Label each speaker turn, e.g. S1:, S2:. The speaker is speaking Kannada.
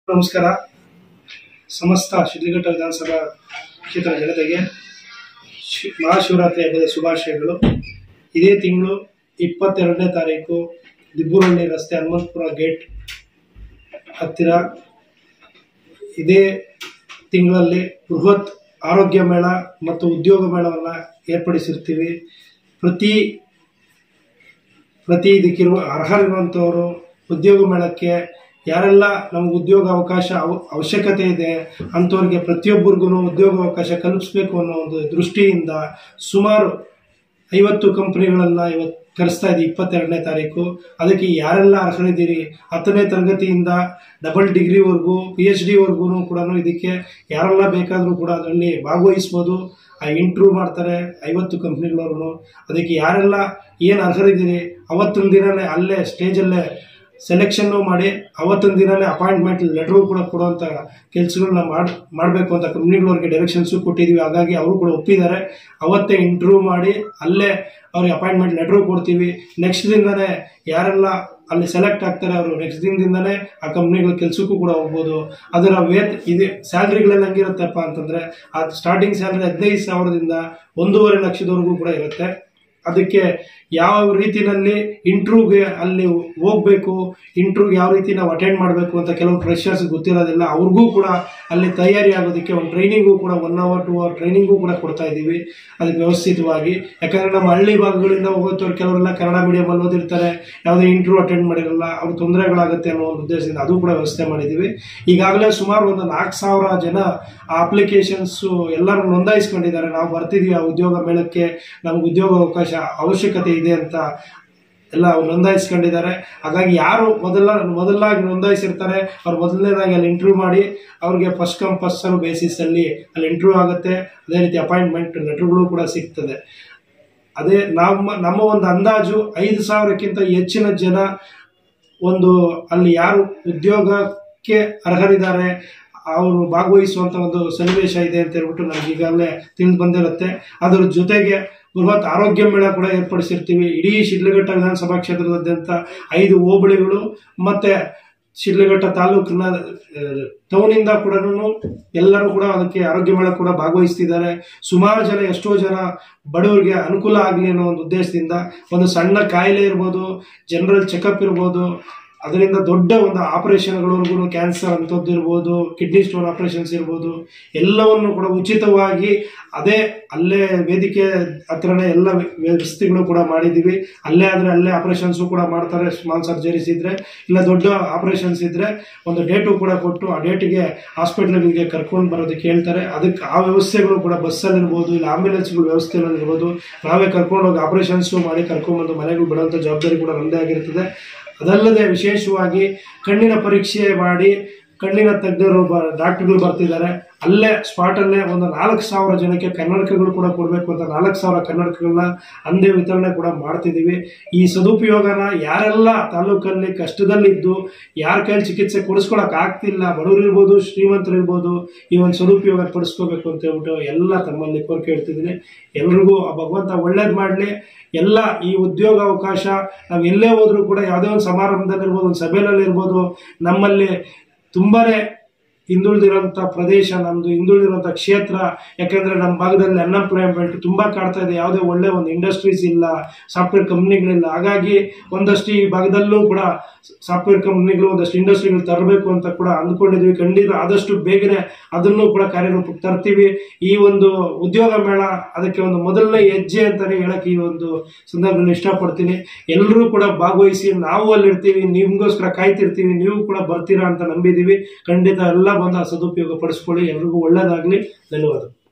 S1: ನಮಸ್ಕಾರ ಸಮಸ್ತ ಶಿಡ್ಲಘಟ್ಟ ವಿಧಾನಸಭಾ ಕ್ಷೇತ್ರ ಜನತೆಗೆ ಶಿ ಮಹಾಶಿವರಾತ್ರಿ ಹಬ್ಬದ ಶುಭಾಶಯಗಳು ಇದೇ ತಿಂಗಳು ಇಪ್ಪತ್ತೆರಡನೇ ತಾರೀಕು ದಿಬ್ಬೂರಹಳ್ಳಿ ರಸ್ತೆ ಹನುಮಂತಪುರ ಗೇಟ್ ಹತ್ತಿರ ಇದೇ ತಿಂಗಳಲ್ಲಿ ಬೃಹತ್ ಆರೋಗ್ಯ ಮೇಳ ಮತ್ತು ಉದ್ಯೋಗ ಮೇಳವನ್ನು ಏರ್ಪಡಿಸಿರ್ತೀವಿ ಪ್ರತಿ ಪ್ರತಿ ಇದಕ್ಕಿರುವ ಅರ್ಹರಿರುವಂಥವರು ಉದ್ಯೋಗ ಮೇಳಕ್ಕೆ ಯಾರೆಲ್ಲ ನಮ್ಗೆ ಉದ್ಯೋಗ ಅವಕಾಶ ಅವ- ಅವಶ್ಯಕತೆ ಇದೆ ಅಂಥವ್ರಿಗೆ ಪ್ರತಿಯೊಬ್ಬರಿಗೂ ಉದ್ಯೋಗ ಅವಕಾಶ ಕಲ್ಪಿಸ್ಬೇಕು ಅನ್ನೋ ಒಂದು ದೃಷ್ಟಿಯಿಂದ ಸುಮಾರು ಐವತ್ತು ಕಂಪ್ನಿಗಳನ್ನು ಇವತ್ತು ಕರೆಸ್ತಾ ಇದ್ದೀವಿ ಇಪ್ಪತ್ತೆರಡನೇ ತಾರೀಕು ಅದಕ್ಕೆ ಯಾರೆಲ್ಲ ಅರ್ಹರಿದ್ದೀರಿ ಹತ್ತನೇ ತರಗತಿಯಿಂದ ಡಬಲ್ ಡಿಗ್ರಿವರೆಗೂ ಪಿ ಎಚ್ ಡಿವರೆಗೂ ಕೂಡ ಇದಕ್ಕೆ ಯಾರೆಲ್ಲ ಬೇಕಾದರೂ ಕೂಡ ಅದರಲ್ಲಿ ಭಾಗವಹಿಸ್ಬೋದು ಆ ಇಂಟ್ರ್ಯೂ ಮಾಡ್ತಾರೆ ಐವತ್ತು ಕಂಪ್ನಿಗಳವ್ರು ಅದಕ್ಕೆ ಯಾರೆಲ್ಲ ಏನು ಅರ್ಹರಿದ್ದೀರಿ ಅವತ್ತಿನ ದಿನನೇ ಅಲ್ಲೇ ಸ್ಟೇಜಲ್ಲೇ ಸೆಲೆಕ್ಷನ್ನು ಮಾಡಿ ಅವತ್ತಿನ ದಿನನೇ ಅಪಾಯಿಂಟ್ಮೆಂಟ್ ಲೆಟ್ರು ಕೂಡ ಕೊಡುವಂಥ ಕೆಲಸಗಳನ್ನ ಮಾಡಿ ಮಾಡಬೇಕು ಅಂತ ಕಂಪ್ನಿಗಳವ್ರಿಗೆ ಡೈರೆಕ್ಷನ್ಸು ಕೊಟ್ಟಿದ್ದೀವಿ ಹಾಗಾಗಿ ಅವರು ಕೂಡ ಒಪ್ಪಿದ್ದಾರೆ ಅವತ್ತೇ ಇಂಟರ್ವ್ಯೂ ಮಾಡಿ ಅಲ್ಲೇ ಅವ್ರಿಗೆ ಅಪಾಯಿಂಟ್ಮೆಂಟ್ ಲೆಟ್ರು ಕೊಡ್ತೀವಿ ನೆಕ್ಸ್ಟ್ ದಿನನೇ ಯಾರೆಲ್ಲ ಅಲ್ಲಿ ಸೆಲೆಕ್ಟ್ ಆಗ್ತಾರೆ ಅವರು ನೆಕ್ಸ್ಟ್ ದಿನದಿಂದನೇ ಆ ಕಂಪ್ನಿಗಳ ಕೆಲಸಕ್ಕೂ ಕೂಡ ಹೋಗ್ಬೋದು ಅದರ ವೇತ್ ಇದೆ ಸ್ಯಾಲ್ರಿಗಳೆಲ್ಲ ಹೆಂಗಿರುತ್ತಪ್ಪ ಅಂತಂದರೆ ಆ ಸ್ಟಾರ್ಟಿಂಗ್ ಸ್ಯಾಲ್ರಿ ಹದಿನೈದು ಸಾವಿರದಿಂದ ಒಂದೂವರೆ ಲಕ್ಷದವರೆಗೂ ಕೂಡ ಇರುತ್ತೆ ಅದಕ್ಕೆ ಯಾವ ರೀತಿನಲ್ಲಿ ಇಂಟ್ರ್ಯೂಗೆ ಅಲ್ಲಿ ಹೋಗ್ಬೇಕು ಇಂಟ್ರ್ಯೂಗೆ ಯಾವ ರೀತಿ ನಾವು ಅಟೆಂಡ್ ಮಾಡಬೇಕು ಅಂತ ಕೆಲವು ಫ್ರೆಶರ್ಸ್ ಗೊತ್ತಿರೋದಿಲ್ಲ ಅವ್ರಿಗೂ ಕೂಡ ಅಲ್ಲಿ ತಯಾರಿ ಆಗೋದಕ್ಕೆ ಒಂದು ಟ್ರೈನಿಂಗು ಕೂಡ one hour two hour training ಕೂಡ ಕೊಡ್ತಾ ಇದ್ದೀವಿ ಅದಕ್ಕೆ ವ್ಯವಸ್ಥಿತವಾಗಿ ಯಾಕಂದರೆ ನಮ್ಮ ಹಳ್ಳಿ ಭಾಗಗಳಿಂದ ಹೋಗೋತ್ತವ್ರು ಕೆಲವರೆಲ್ಲ ಕನ್ನಡ ಮೀಡಿಯಮಲ್ಲಿ ಓದಿರ್ತಾರೆ ಯಾವುದೇ ಇಂಟ್ರ್ಯೂ ಅಟೆಂಡ್ ಮಾಡಿರಲ್ಲ ಅವ್ರ ತೊಂದರೆಗಳಾಗುತ್ತೆ ಅನ್ನೋ ಒಂದು ಉದ್ದೇಶದಿಂದ ಅದು ಕೂಡ ವ್ಯವಸ್ಥೆ ಮಾಡಿದ್ದೀವಿ ಈಗಾಗಲೇ ಸುಮಾರು ಒಂದು ನಾಲ್ಕು ಸಾವಿರ ಜನ ಆ ಅಪ್ಲಿಕೇಶನ್ಸು ಎಲ್ಲರೂ ನೋಂದಾಯಿಸ್ಕೊಂಡಿದ್ದಾರೆ ನಾವು ಬರ್ತಿದ್ದೀವಿ ಆ ಉದ್ಯೋಗ ಮೇಳಕ್ಕೆ ನಮ್ಗೆ ಉದ್ಯೋಗ ಅವಕಾಶ ಅವಶ್ಯಕತೆ ಇದೆ ಅಂತ ಎಲ್ಲ ಅವ್ರು ನೋಂದಾಯಿಸ್ಕೊಂಡಿದ್ದಾರೆ ಹಾಗಾಗಿ ಯಾರು ಮೊದಲ ಮೊದಲಾಗಿ ನೋಂದಾಯಿಸಿರ್ತಾರೆ ಅವ್ರು ಮೊದಲನೇದಾಗಿ ಅಲ್ಲಿ ಇಂಟರ್ವ್ಯೂ ಮಾಡಿ ಅವ್ರಿಗೆ ಫಸ್ಟ್ ಕಮ್ ಫಸ್ಟ್ ಸರ್ವ್ ಬೇಸಿಸಲ್ಲಿ ಅಲ್ಲಿ ಇಂಟರ್ವ್ಯೂ ಆಗುತ್ತೆ ಅದೇ ರೀತಿ ಅಪಾಯಿಂಟ್ಮೆಂಟ್ ಲೆಟರ್ಗಳು ಕೂಡ ಸಿಗ್ತದೆ ಅದೇ ನಮ್ಮ ನಮ್ಮ ಒಂದು ಅಂದಾಜು ಐದು ಸಾವಿರಕ್ಕಿಂತ ಹೆಚ್ಚಿನ ಜನ ಒಂದು ಅಲ್ಲಿ ಯಾರು ಉದ್ಯೋಗಕ್ಕೆ ಅರ್ಹರಿದ್ದಾರೆ ಅವರು ಭಾಗವಹಿಸುವಂತ ಒಂದು ಸನ್ನಿವೇಶ ಇದೆ ಅಂತ ಹೇಳ್ಬಿಟ್ಟು ನಮ್ಗೆ ಈಗಾಗಲೇ ತಿಳಿದು ಬಂದಿರುತ್ತೆ ಅದರ ಜೊತೆಗೆ ಬೃಹತ್ ಆರೋಗ್ಯ ಮೇಳ ಕೂಡ ಏರ್ಪಡಿಸಿರ್ತೀವಿ ಇಡೀ ಶಿಡ್ಲಘಟ್ಟ ವಿಧಾನಸಭಾ ಕ್ಷೇತ್ರದಾದ್ಯಂತ ಐದು ಹೋಬಳಿಗಳು ಮತ್ತೆ ಶಿಡ್ಲಘಟ್ಟ ತಾಲೂಕಿನ ಟೌನಿಂದ ಕೂಡ ಎಲ್ಲರೂ ಕೂಡ ಅದಕ್ಕೆ ಆರೋಗ್ಯ ಮೇಳ ಕೂಡ ಭಾಗವಹಿಸ್ತಿದ್ದಾರೆ ಸುಮಾರು ಜನ ಎಷ್ಟೋ ಜನ ಬಡವರಿಗೆ ಅನುಕೂಲ ಆಗಲಿ ಅನ್ನೋ ಒಂದು ಉದ್ದೇಶದಿಂದ ಒಂದು ಸಣ್ಣ ಕಾಯಿಲೆ ಇರ್ಬೋದು ಜನರಲ್ ಚೆಕಪ್ ಇರ್ಬೋದು ಅದರಿಂದ ದೊಡ್ಡ ಒಂದು ಆಪರೇಷನ್ಗಳವರೆಗೂ ಕ್ಯಾನ್ಸರ್ ಅಂಥದ್ದು ಇರ್ಬೋದು ಕಿಡ್ನಿ ಸ್ಟೋನ್ ಆಪರೇಷನ್ಸ್ ಇರ್ಬೋದು ಎಲ್ಲವನ್ನು ಕೂಡ ಉಚಿತವಾಗಿ ಅದೇ ಅಲ್ಲೇ ವೇದಿಕೆ ಹತ್ರನೇ ಎಲ್ಲ ವ್ಯವಸ್ಥೆಗಳು ಕೂಡ ಮಾಡಿದ್ದೀವಿ ಅಲ್ಲೇ ಆದರೆ ಅಲ್ಲೇ ಆಪರೇಷನ್ಸು ಕೂಡ ಮಾಡ್ತಾರೆ ಸ್ಮಾಲ್ ಸರ್ಜರೀಸ್ ಇದ್ರೆ ಇಲ್ಲ ದೊಡ್ಡ ಆಪರೇಷನ್ಸ್ ಇದ್ರೆ ಒಂದು ಡೇಟು ಕೂಡ ಕೊಟ್ಟು ಆ ಡೇಟಿಗೆ ಹಾಸ್ಪಿಟ್ಲ್ಗಳಿಗೆ ಕರ್ಕೊಂಡು ಬರೋದಕ್ಕೆ ಹೇಳ್ತಾರೆ ಅದಕ್ಕೆ ಆ ವ್ಯವಸ್ಥೆಗಳು ಕೂಡ ಬಸ್ಸಲ್ಲಿ ಇರ್ಬೋದು ಇಲ್ಲ ಆಂಬ್ಯುಲೆನ್ಸ್ಗಳು ವ್ಯವಸ್ಥೆಗಳಲ್ಲಿ ಇರ್ಬೋದು ನಾವೇ ಕರ್ಕೊಂಡು ಹೋಗಿ ಆಪರೇಷನ್ಸು ಮಾಡಿ ಕರ್ಕೊಂಡ್ಬಂದು ಮನೆಗಳು ಬಿಡುವಂಥ ಜವಾಬ್ದಾರಿ ಕೂಡ ನಮ್ಮದೇ ಆಗಿರ್ತದೆ ಅದಲ್ಲದೆ ವಿಶೇಷವಾಗಿ ಕಣ್ಣಿನ ಪರೀಕ್ಷೆ ಮಾಡಿ ಕಣ್ಣಿನ ತಜ್ಞರು ಬ ಡಾಕ್ಟರ್ಗಳು ಬರ್ತಿದ್ದಾರೆ ಅಲ್ಲೇ ಸ್ಪಾಟಲ್ಲೇ ಒಂದು ನಾಲ್ಕು ಸಾವಿರ ಜನಕ್ಕೆ ಕನ್ನಡಕಗಳು ಕೂಡ ಕೊಡಬೇಕು ಅಂತ ನಾಲ್ಕು ಸಾವಿರ ಕನ್ನಡಕಗಳನ್ನ ಅಂದೇ ವಿತರಣೆ ಕೂಡ ಮಾಡ್ತಿದ್ದೀವಿ ಈ ಸದುಪಯೋಗನ ಯಾರೆಲ್ಲ ತಾಲೂಕಲ್ಲಿ ಕಷ್ಟದಲ್ಲಿದ್ದು ಯಾರ ಕೈಲಿ ಚಿಕಿತ್ಸೆ ಕೊಡಿಸ್ಕೊಳಕ್ ಆಗ್ತಿಲ್ಲ ಬಡವರು ಇರ್ಬೋದು ಶ್ರೀಮಂತರು ಇರ್ಬೋದು ಈ ಒಂದು ಸದುಪಯೋಗ ಪಡಿಸ್ಕೋಬೇಕು ಅಂತ ಹೇಳ್ಬಿಟ್ಟು ಎಲ್ಲ ತಮ್ಮಲ್ಲಿ ಕೋರಿಕೆ ಇಡ್ತಿದ್ದೀನಿ ಎಲ್ರಿಗೂ ಆ ಭಗವಂತ ಒಳ್ಳೇದು ಮಾಡಲಿ ಎಲ್ಲ ಈ ಉದ್ಯೋಗ ಅವಕಾಶ ನಾವು ಎಲ್ಲೇ ಹೋದ್ರೂ ಕೂಡ ಯಾವುದೇ ಒಂದು ಸಮಾರಂಭದಲ್ಲಿ ಇರ್ಬೋದು ಒಂದು ಸಭೆಯಲ್ಲಿ ಇರ್ಬೋದು ನಮ್ಮಲ್ಲಿ ತುಂಬಾನೇ ಹಿಂದುಳಿದಿರೋಂಥ ಪ್ರದೇಶ ನಮ್ಮದು ಹಿಂದುಳಿದಿರೋಂಥ ಕ್ಷೇತ್ರ ಯಾಕಂದ್ರೆ ನಮ್ಮ ಭಾಗದಲ್ಲಿ ಅನ್ಎಂಪ್ಲಾಯ್ಮೆಂಟ್ ತುಂಬಾ ಕಾಡ್ತಾ ಇದೆ ಯಾವುದೇ ಒಳ್ಳೆ ಒಂದು ಇಂಡಸ್ಟ್ರೀಸ್ ಇಲ್ಲ ಸಾಫ್ಟ್ವೇರ್ ಕಂಪ್ನಿಗಳಿಲ್ಲ ಹಾಗಾಗಿ ಒಂದಷ್ಟು ಈ ಭಾಗದಲ್ಲೂ ಕೂಡ ಸಾಫ್ಟ್ವೇರ್ ಕಂಪ್ನಿಗಳು ಒಂದಷ್ಟು ಇಂಡಸ್ಟ್ರಿಗಳು ತರಬೇಕು ಅಂತ ಕೂಡ ಅಂದ್ಕೊಂಡಿದ್ವಿ ಖಂಡಿತ ಆದಷ್ಟು ಬೇಗನೆ ಅದನ್ನು ಕೂಡ ಕಾರ್ಯರೂಪಕ್ಕೆ ತರ್ತೀವಿ ಈ ಒಂದು ಉದ್ಯೋಗ ಮೇಳ ಅದಕ್ಕೆ ಒಂದು ಮೊದಲನೇ ಹೆಜ್ಜೆ ಅಂತಾನೆ ಹೇಳಕ್ ಈ ಒಂದು ಸಂದರ್ಭದಲ್ಲಿ ಇಷ್ಟಪಡ್ತೀನಿ ಎಲ್ಲರೂ ಕೂಡ ಭಾಗವಹಿಸಿ ನಾವು ಅಲ್ಲಿರ್ತೀವಿ ನಿಮ್ಗೋಸ್ಕರ ಕಾಯ್ತಿರ್ತೀವಿ ನೀವು ಕೂಡ ಬರ್ತೀರಾ ಅಂತ ನಂಬಿದೀವಿ ಖಂಡಿತ ಎಲ್ಲ ಬಂದು ಆ ಸದುಪಯೋಗ ಪಡಿಸ್ಕೊಳ್ಳಿ ಎಲ್ರಿಗೂ ಒಳ್ಳೇದಾಗ್ಲಿ ಧನ್ಯವಾದ